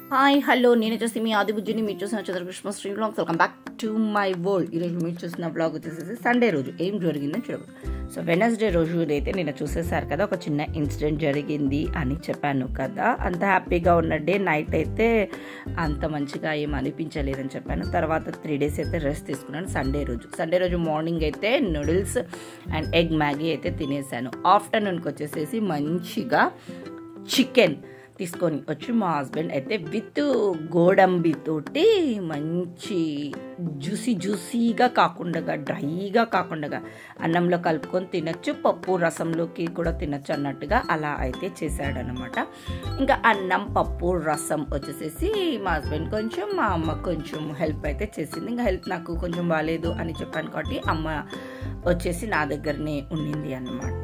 hi hello నేను వచ్చేసి మీ ఆది బుజ్జిని మీరు చూసిన Chandrakrishna Sri blog welcome back to my world ఈరోజు మీరు చూసిన బ్లాగ్ వచ్చేసి సండే రోజు ఏం జరిగిందని చూడదు సో వెనస్డే రోజు అయితే నేను చూసేసారు కదా ఒక చిన్న ఇన్సిడెంట్ జరిగింది అని చెప్పాను కదా అంత హ్యాపీగా ఉన్న డే నైట్ అయితే అంత మంచిగా ఏం అనిపించలేదని చెప్పాను తర్వాత త్రీ డేస్ అయితే రెస్ట్ తీసుకున్నాను సండే రోజు సండే రోజు మార్నింగ్ అయితే నూడిల్స్ అండ్ ఎగ్ మ్యాగీ అయితే తినేసాను ఆఫ్టర్నూన్కి వచ్చేసేసి మంచిగా చికెన్ తీసుకొని వచ్చి మా హస్బెండ్ అయితే విత్ గోడంబి తోటి మంచి జ్యూసీ జ్యూసీగా కాకుండా డ్రైగా కాకుండా అన్నంలో కలుపుకొని తినచ్చు పప్పు రసంలోకి కూడా తినచ్చు అన్నట్టుగా అలా అయితే చేశాడనమాట ఇంకా అన్నం పప్పు రసం వచ్చేసేసి మా హస్బెండ్ కొంచెం మా అమ్మ కొంచెం హెల్ప్ అయితే చేసింది ఇంకా హెల్ప్ నాకు కొంచెం బాగాలేదు అని చెప్పాను కాబట్టి అమ్మ వచ్చేసి నా దగ్గరనే ఉండింది అనమాట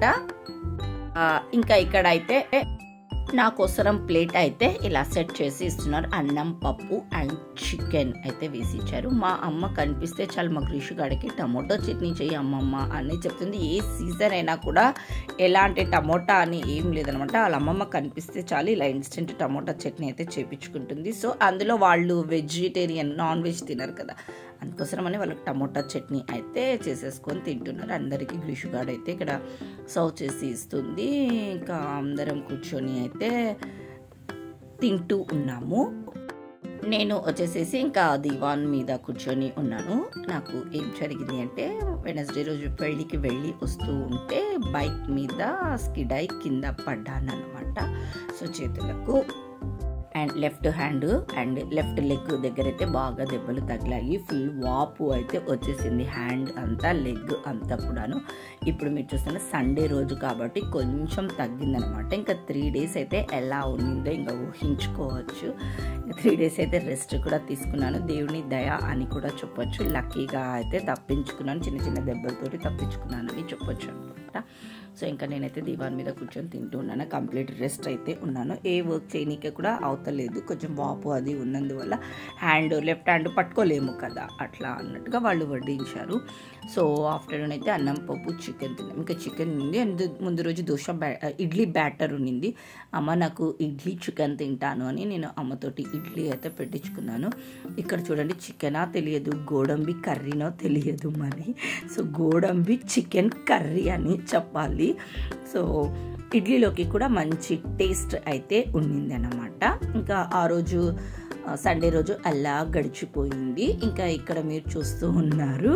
ఇంకా ఇక్కడ అయితే నా కోసరం ప్లేట్ అయితే ఇలా సెట్ చేసి ఇస్తున్నారు అన్నం పప్పు అండ్ చికెన్ అయితే వేసి ఇచ్చారు మా అమ్మ కనిపిస్తే చాలా మా గ్రీషు గాడికి టమోటో చట్నీ చెయ్యి అమ్మమ్మ అని చెప్తుంది ఏ సీజన్ అయినా కూడా ఎలాంటి టమోటా అని ఏం లేదనమాట వాళ్ళ అమ్మమ్మ కనిపిస్తే చాలు ఇలా ఇన్స్టెంట్ టమోటా చట్నీ అయితే చేపించుకుంటుంది సో అందులో వాళ్ళు వెజిటేరియన్ నాన్ వెజ్ తినరు కదా అందుకోసమని వాళ్ళకి టమోటా చట్నీ అయితే చేసేసుకొని తింటున్నారు అందరికీ గ్రీషుగాడు అయితే ఇక్కడ సర్వ్ చేసి ఇస్తుంది ఇంకా అందరం కూర్చొని అయితే తింటూ ఉన్నాము నేను వచ్చేసేసి ఇంకా దివాన్ మీద కూర్చొని ఉన్నాను నాకు ఏం జరిగింది అంటే వెనస్డే రోజు పెళ్ళికి వెళ్ళి వస్తూ ఉంటే బైక్ మీద స్కిడ్ అయి కింద పడ్డాను అనమాట సో చేతులకు and left hand and left leg దగ్గర అయితే బాగా దెబ్బలు తగిలాయి ఫుల్ వాపు అయితే వచ్చేసింది హ్యాండ్ అంతా లెగ్ అంతా కూడాను ఇప్పుడు మీరు చూస్తున్న సండే రోజు కాబట్టి కొంచెం తగ్గిందనమాట ఇంకా త్రీ డేస్ అయితే ఎలా ఉండిందో ఇంకా ఊహించుకోవచ్చు త్రీ డేస్ అయితే రెస్ట్ కూడా తీసుకున్నాను దేవుని దయ అని కూడా చెప్పొచ్చు లక్కీగా అయితే తప్పించుకున్నాను చిన్న చిన్న దెబ్బలతోటి తప్పించుకున్నాను అని చెప్పొచ్చు అనమాట సో ఇంకా నేనైతే దీవాన్ మీద కూర్చొని తింటూ ఉన్నాను కంప్లీట్ రెస్ట్ అయితే ఉన్నాను ఏ వర్క్ చేయనీకే కూడా అవతలేదు కొంచెం వాపు అది ఉన్నందువల్ల హ్యాండ్ లెఫ్ట్ హ్యాండ్ పట్టుకోలేము కదా అట్లా అన్నట్టుగా వాళ్ళు వడ్డించారు సో ఆఫ్టర్నూన్ అయితే అన్నం పప్పు చికెన్ తిన్నాం ఇంకా చికెన్ ఉంది అండ్ ముందు రోజు దోశ బ్యా ఇడ్లీ బ్యాటర్ ఉండింది అమ్మ నాకు ఇడ్లీ చికెన్ తింటాను అని నేను అమ్మతోటి ఇడ్లీ అయితే పెట్టించుకున్నాను ఇక్కడ చూడండి చికెనా తెలియదు గోడంబి కర్రీనో తెలియదు మరి సో గోడంబి చికెన్ కర్రీ అని చెప్పాలి సో ఇడ్లీలోకి కూడా మంచి టేస్ట్ అయితే ఉండింది అన్నమాట ఇంకా ఆ రోజు సండే రోజు అలా గడిచిపోయింది ఇంకా ఇక్కడ మీరు చూస్తూ ఉన్నారు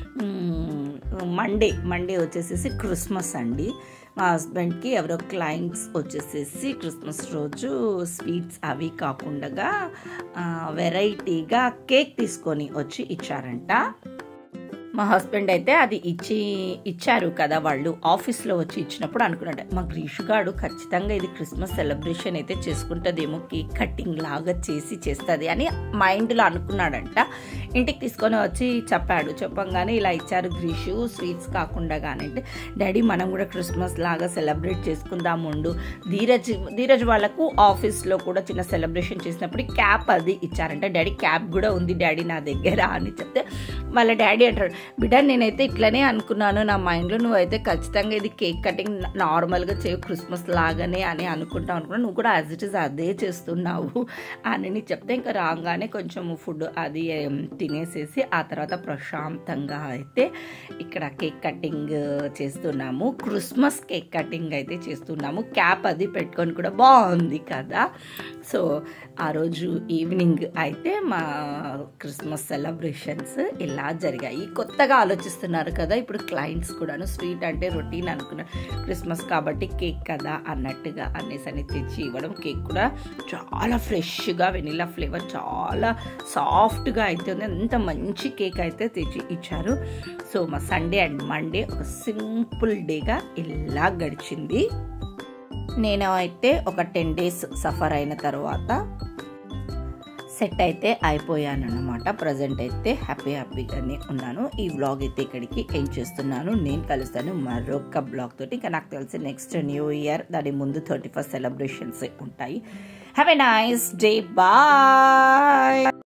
మండే మండే వచ్చేసేసి క్రిస్మస్ అండి మా హస్బెండ్కి ఎవరో క్లయింట్స్ వచ్చేసేసి క్రిస్మస్ రోజు స్వీట్స్ అవి కాకుండా వెరైటీగా కేక్ తీసుకొని వచ్చి ఇచ్చారంట మా హస్బెండ్ అయితే అది ఇచ్చి ఇచ్చారు కదా వాళ్ళు ఆఫీస్లో వచ్చి ఇచ్చినప్పుడు అనుకున్నాడు మా గ్రీషుగాడు ఖచ్చితంగా ఇది క్రిస్మస్ సెలబ్రేషన్ అయితే చేసుకుంటుందేమో కేక్ కటింగ్ లాగా చేసి చేస్తుంది అని మైండ్లో అనుకున్నాడంట ఇంటికి తీసుకొని వచ్చి చెప్పాడు చెప్పంగానే ఇలా ఇచ్చారు గ్రీషు స్వీట్స్ కాకుండా కానీ అంటే డాడీ మనం కూడా క్రిస్మస్ లాగా సెలబ్రేట్ చేసుకుందాం ఉండు ధీరజ్ ధీరజ్ వాళ్ళకు ఆఫీస్లో కూడా చిన్న సెలబ్రేషన్ చేసినప్పుడు క్యాప్ అది ఇచ్చారంట డాడీ క్యాప్ కూడా ఉంది డాడీ నా దగ్గర అని చెప్తే వాళ్ళ డాడీ అంటాడు బిడ్డ నేనైతే ఇట్లనే అనుకున్నాను నా మైండ్లో నువ్వైతే ఖచ్చితంగా ఇది కేక్ కటింగ్ నార్మల్గా చేయు క్రిస్మస్ లాగానే అని అనుకుంటావు అనుకున్నాను నువ్వు కూడా యాజ్ ఇట్ ఈస్ అదే చేస్తున్నావు అని చెప్తే ఇంకా రాగానే కొంచెం ఫుడ్ అది తినేసేసి ఆ తర్వాత ప్రశాంతంగా అయితే ఇక్కడ కేక్ కటింగ్ చేస్తున్నాము క్రిస్మస్ కేక్ కటింగ్ అయితే చేస్తున్నాము క్యాప్ అది పెట్టుకొని కూడా బాగుంది కదా సో ఆ రోజు ఈవినింగ్ అయితే మా క్రిస్మస్ సెలబ్రేషన్స్ ఇలా జరిగాయి కొత్తగా ఆలోచిస్తున్నారు కదా ఇప్పుడు క్లయింట్స్ కూడాను స్వీట్ అంటే రొటీన్ అనుకున్నారు క్రిస్మస్ కాబట్టి కేక్ కదా అన్నట్టుగా అనేసి అని తెచ్చి ఇవ్వడం కేక్ కూడా చాలా ఫ్రెష్గా వెనిలా ఫ్లేవర్ చాలా సాఫ్ట్గా అయితే ఉంది అంత మంచి కేక్ అయితే తెచ్చి ఇచ్చారు సో మా సండే అండ్ మండే ఒక సింపుల్ డేగా ఇలా గడిచింది నేను అయితే ఒక టెన్ డేస్ సఫర్ అయిన తర్వాత సెట్ అయితే అయిపోయాను అనమాట ప్రజెంట్ అయితే హ్యాపీ హ్యాపీగానే ఉన్నాను ఈ వ్లాగ్ అయితే ఇక్కడికి ఏం చేస్తున్నాను నేను కలుస్తాను మరొక బ్లాగ్ తోటి ఇంకా నాకు తెలిసి నెక్స్ట్ న్యూ ఇయర్ దాని ముందు థర్టీ ఫస్ట్ సెలబ్రేషన్స్ ఉంటాయి have a nice day bye